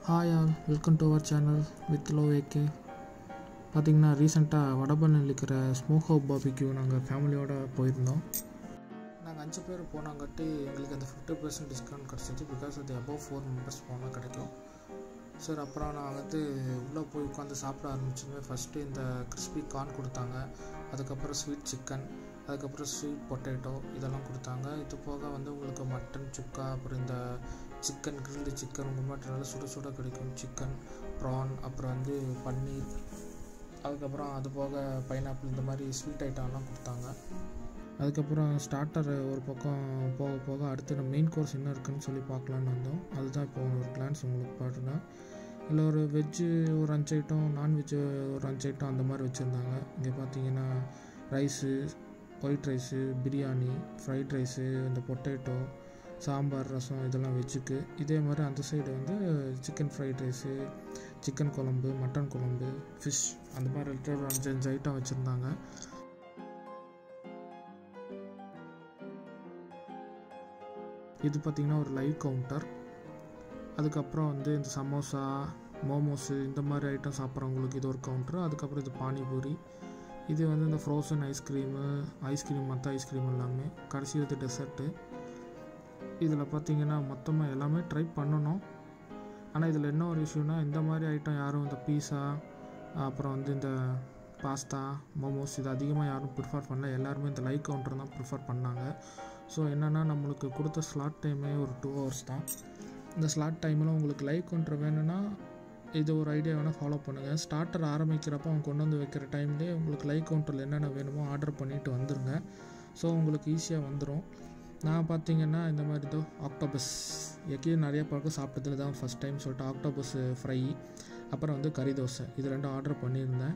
hi all welcome to our channel with லோ ஏகே பார்த்தீங்கன்னா ரீசெண்டாக வடபழனியில் இருக்கிற ஸ்மோக் ஹவுப் பாபிக்கு நாங்கள் ஃபேமிலியோடு போயிருந்தோம் நாங்கள் அஞ்சு பேர் போனாங்காட்டி எங்களுக்கு அந்த ஃபிஃப்டி பர்சன்ட் டிஸ்கவுண்ட் கிடச்சிச்சு பிகாஸ் அது அபவ் ஃபோர் மெம்பர்ஸ் போனால் கிடைக்கும் சரி அப்புறம் நான் வந்து உள்ளே போய் உட்காந்து சாப்பிட ஆரம்பிச்சதுமே ஃபஸ்ட்டு இந்த கிறிஸ்பி கார்ன் கொடுத்தாங்க அதுக்கப்புறம் ஸ்வீட் சிக்கன் அதுக்கப்புறம் ஸ்வீட் பொட்டேட்டோ இதெல்லாம் கொடுத்தாங்க இது போக வந்து உங்களுக்கு மட்டன் சுக்கா அப்புறம் இந்த சிக்கன் கிரில்டு சிக்கன் உங்கள் மாதிரி நல்லா சுட சுட கிடைக்கும் சிக்கன் ப்ரான் அப்புறம் வந்து பன்னீர் அதுக்கப்புறம் அது போக பைனாப்பிள் இந்த மாதிரி ஸ்வீட் ஐட்டம்லாம் கொடுத்தாங்க அதுக்கப்புறம் ஸ்டார்டர் ஒரு பக்கம் போக போக அடுத்து நம்ம மெயின் கோர்ஸ் என்ன இருக்குன்னு சொல்லி பார்க்கலான்னு வந்தோம் அதுதான் இப்போ ஒரு கிளான்ஸ் உங்களுக்கு பாருங்க இல்லை ஒரு வெஜ்ஜு ஒரு அஞ்சு ஐட்டம் நான்வெஜ்ஜு ஒரு அஞ்சு ஐட்டம் அந்த மாதிரி வச்சுருந்தாங்க இங்கே பார்த்தீங்கன்னா rice white rice biryani fried rice இந்த பொட்டேட்டோ சாம்பார் ரசம் இதெல்லாம் வெஜ்ஜுக்கு இதே மாதிரி அந்த சைடு வந்து சிக்கன் ஃப்ரைட் ரைஸு சிக்கன் குழம்பு மட்டன் குழம்பு ஃபிஷ் அந்த மாதிரி ஒரு அஞ்சு அஞ்சு ஐட்டம் வச்சுருந்தாங்க இது பார்த்திங்கன்னா ஒரு லைவ் கவுண்டர் அதுக்கப்புறம் வந்து இந்த சமோசா மோமோஸு இந்த மாதிரி ஐட்டம் சாப்பிட்றவங்களுக்கு இது ஒரு கவுண்டர் அதுக்கப்புறம் இது பானிபூரி இது வந்து இந்த ஃப்ரோசன் ஐஸ்கிரீமு ஐஸ்கிரீம் மற்ற ஐஸ்கிரீம் எல்லாமே கடைசி வந்து டெசர்ட்டு இதில் பார்த்தீங்கன்னா மொத்தமாக எல்லாமே ட்ரை பண்ணணும் ஆனால் இதில் என்ன ஒரு இஷ்யூனா இந்த மாதிரி ஐட்டம் யாரும் இந்த பீஸா அப்புறம் வந்து இந்த பாஸ்தா மோமோஸ் இது அதிகமாக யாரும் ப்ரிஃபர் பண்ணல எல்லாருமே இந்த லைக் கவுண்டர் தான் ப்ரிஃபர் பண்ணாங்க ஸோ என்னென்னா நம்மளுக்கு கொடுத்த ஸ்லாட் டைமே ஒரு டூ ஹவர்ஸ் தான் இந்த ஸ்லாட் டைமில் உங்களுக்கு லைக் கவுண்டர் வேணும்னா இது ஒரு ஐடியா வேணால் ஃபாலோ பண்ணுங்கள் ஸ்டார்டர் ஆரம்பிக்கிறப்போ அவங்க கொண்டு வந்து வைக்கிற டைம்லேயே உங்களுக்கு லைக் கவுண்டரில் என்னென்ன வேணுமோ ஆர்டர் பண்ணிவிட்டு வந்துடுங்க ஸோ உங்களுக்கு ஈஸியாக வந்துடும் நான் பார்த்தீங்கன்னா இந்த மாதிரி இதோ ஆக்டோபஸ் எக்கையும் நிறைய பழக்கம் சாப்பிட்டதுல தான் ஃபஸ்ட் டைம் சொல்லிட்டு ஆக்டோபஸ் ஃப்ரை அப்புறம் வந்து கறி தோசை இது ரெண்டும் ஆர்டர் பண்ணியிருந்தேன்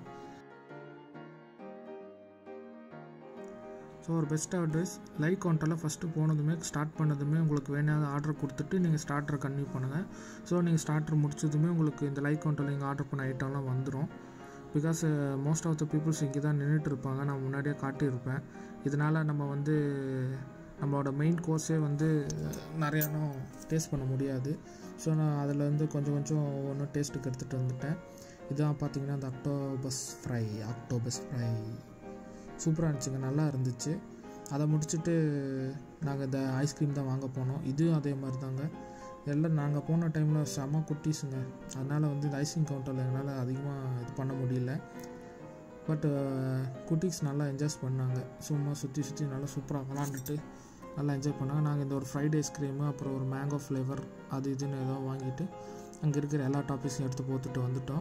ஸோ ஒரு பெஸ்ட் அட்வைஸ் லைக் கவுண்டரில் ஃபஸ்ட்டு போனதுமே ஸ்டார்ட் பண்ணதுமே உங்களுக்கு வேணாத ஆர்டர் கொடுத்துட்டு நீங்கள் ஸ்டார்டரை கன்டினியூ பண்ணுங்கள் ஸோ நீங்கள் ஸ்டார்டர் முடிச்சதுமே உங்களுக்கு இந்த லைக் கவுண்டரில் நீங்கள் ஆர்டர் பண்ண ஐட்டம்லாம் வந்துடும் because most of the peoples இங்கே தான் நின்றுட்டு இருப்பாங்க நான் முன்னாடியே காட்டியிருப்பேன் இதனால் நம்ம வந்து நம்மளோட மெயின் கோர்ஸே வந்து நிறையானும் டேஸ்ட் பண்ண முடியாது ஸோ நான் அதில் வந்து கொஞ்சம் கொஞ்சம் ஒவ்வொன்றும் டேஸ்ட்டுக்கு எடுத்துகிட்டு வந்துட்டேன் இதான் பார்த்தீங்கன்னா இந்த அக்டோபஸ் ஃப்ரை அக்டோபஸ் ஃப்ரை சூப்பராக இருந்துச்சுங்க நல்லா இருந்துச்சு அதை முடிச்சுட்டு நாங்கள் இந்த ஐஸ்கிரீம் தான் வாங்க போனோம் இதுவும் அதே மாதிரி தாங்க எல்லாம் நாங்கள் போன டைமில் செம குட்டீஸுங்க அதனால் வந்து இந்த ஐஸ்கிரீம் கவுண்டரில் எங்களால் அதிகமாக இது பண்ண முடியல பட் குட்டீஸ் நல்லா என்ஜாய் பண்ணாங்க சும்மா சுற்றி சுற்றி நல்லா சூப்பராக விளாண்டுட்டு நல்லா என்ஜாய் பண்ணாங்க நாங்கள் இந்த ஒரு ஃப்ரைட் ஐஸ்கிரீமு அப்புறம் ஒரு மேங்கோ ஃப்ளேவர் அது இதுன்னு ஏதோ வாங்கிட்டு அங்கே இருக்கிற எல்லா டாப்பிக்ஸையும் எடுத்து போட்டுட்டு வந்துட்டோம்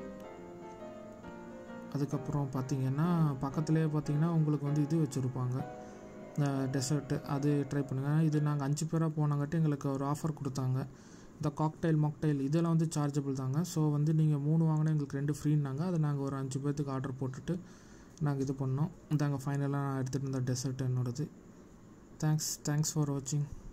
அதுக்கப்புறம் பார்த்திங்கன்னா பக்கத்துலேயே பார்த்திங்கன்னா உங்களுக்கு வந்து இது வச்சுருப்பாங்க டெசர்ட்டு அது ட்ரை பண்ணுங்கள் இது நாங்கள் அஞ்சு பேராக போனாங்காட்டி எங்களுக்கு ஒரு ஆஃபர் கொடுத்தாங்க இந்த காக்டைல் மாக்டைல் இதெல்லாம் வந்து சார்ஜபிள் தாங்க ஸோ வந்து நீங்கள் மூணு வாங்கினா எங்களுக்கு ரெண்டு ஃப்ரீன்னாங்க அதை நாங்கள் ஒரு அஞ்சு பேர்த்துக்கு ஆர்டர் போட்டுட்டு நாங்கள் இது பண்ணோம் இதாங்க ஃபைனலாக நான் எடுத்துகிட்டு இருந்த டெசர்ட் என்னோடது தேங்க்ஸ் தேங்க்ஸ் ஃபார் வாட்சிங்